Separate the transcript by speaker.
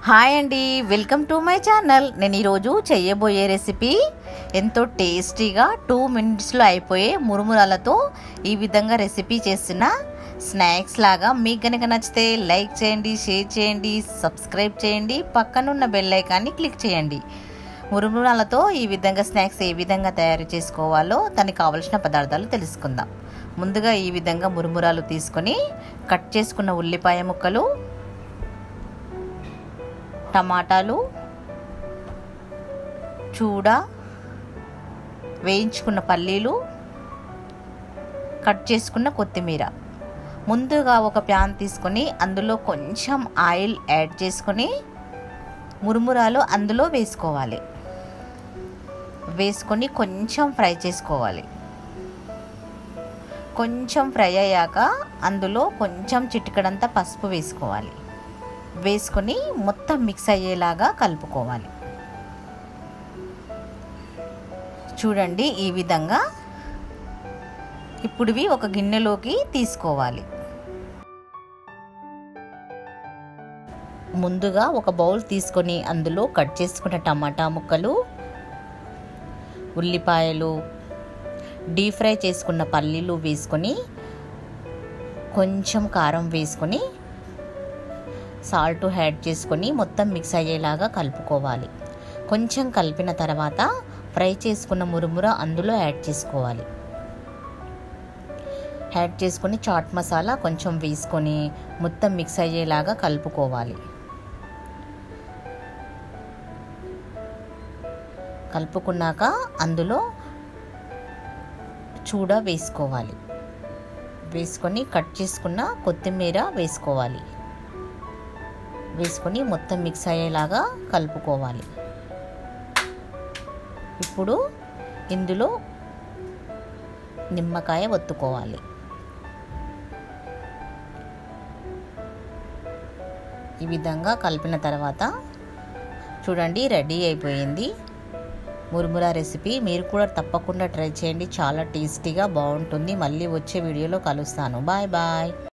Speaker 1: hi అండి welcome to my channel నేను ఈరోజు చేయబోయే రెసిపీ ఎంతో టేస్టీగా టూ మినిట్స్లో అయిపోయే మురుమురాలతో ఈ విధంగా రెసిపీ చేసిన స్నాక్స్ లాగా మీకు కనుక నచ్చితే లైక్ చేయండి షేర్ చేయండి సబ్స్క్రైబ్ చేయండి పక్కనున్న బెల్ ఐకాన్ని క్లిక్ చేయండి మురుమురాలతో ఈ విధంగా స్నాక్స్ ఏ విధంగా తయారు చేసుకోవాలో దానికి కావలసిన పదార్థాలు తెలుసుకుందాం ముందుగా ఈ విధంగా మురుమురాలు తీసుకొని కట్ చేసుకున్న ఉల్లిపాయ ముక్కలు టమాటాలు చూడ వేయించుకున్న పల్లీలు కట్ చేసుకున్న కొత్తిమీర ముందుగా ఒక ప్యాన్ తీసుకొని అందులో కొంచెం ఆయిల్ యాడ్ చేసుకొని మురుమురాలు అందులో వేసుకోవాలి వేసుకొని కొంచెం ఫ్రై చేసుకోవాలి కొంచెం ఫ్రై అయ్యాక అందులో కొంచెం చిటికడంతా పసుపు వేసుకోవాలి వేసుకొని మొత్తం మిక్స్ అయ్యేలాగా కలుపుకోవాలి చూడండి ఈ విధంగా ఇప్పుడువి ఒక గిన్నెలోకి తీసుకోవాలి ముందుగా ఒక బౌల్ తీసుకొని అందులో కట్ చేసుకున్న టమాటా ముక్కలు ఉల్లిపాయలు డీప్ ఫ్రై చేసుకున్న పల్లీలు వేసుకొని కొంచెం కారం వేసుకొని సాల్ట్ యాడ్ చేసుకొని మొత్తం మిక్స్ అయ్యేలాగా కలుపుకోవాలి కొంచెం కలిపిన తర్వాత ఫ్రై చేసుకున్న మురుముర అందులో యాడ్ చేసుకోవాలి యాడ్ చేసుకొని చాట్ మసాలా కొంచెం వేసుకొని మొత్తం మిక్స్ అయ్యేలాగా కలుపుకోవాలి కలుపుకున్నాక అందులో చూడ వేసుకోవాలి వేసుకొని కట్ చేసుకున్న కొత్తిమీర వేసుకోవాలి వేసుకొని మొత్తం మిక్స్ అయ్యేలాగా కలుపుకోవాలి ఇప్పుడు ఇందులో నిమ్మకాయ ఒత్తుకోవాలి ఈ విధంగా కలిపిన తర్వాత చూడండి రెడీ అయిపోయింది మురుమురా రెసిపీ మీరు కూడా తప్పకుండా ట్రై చేయండి చాలా టేస్టీగా బాగుంటుంది మళ్ళీ వచ్చే వీడియోలో కలుస్తాను బాయ్ బాయ్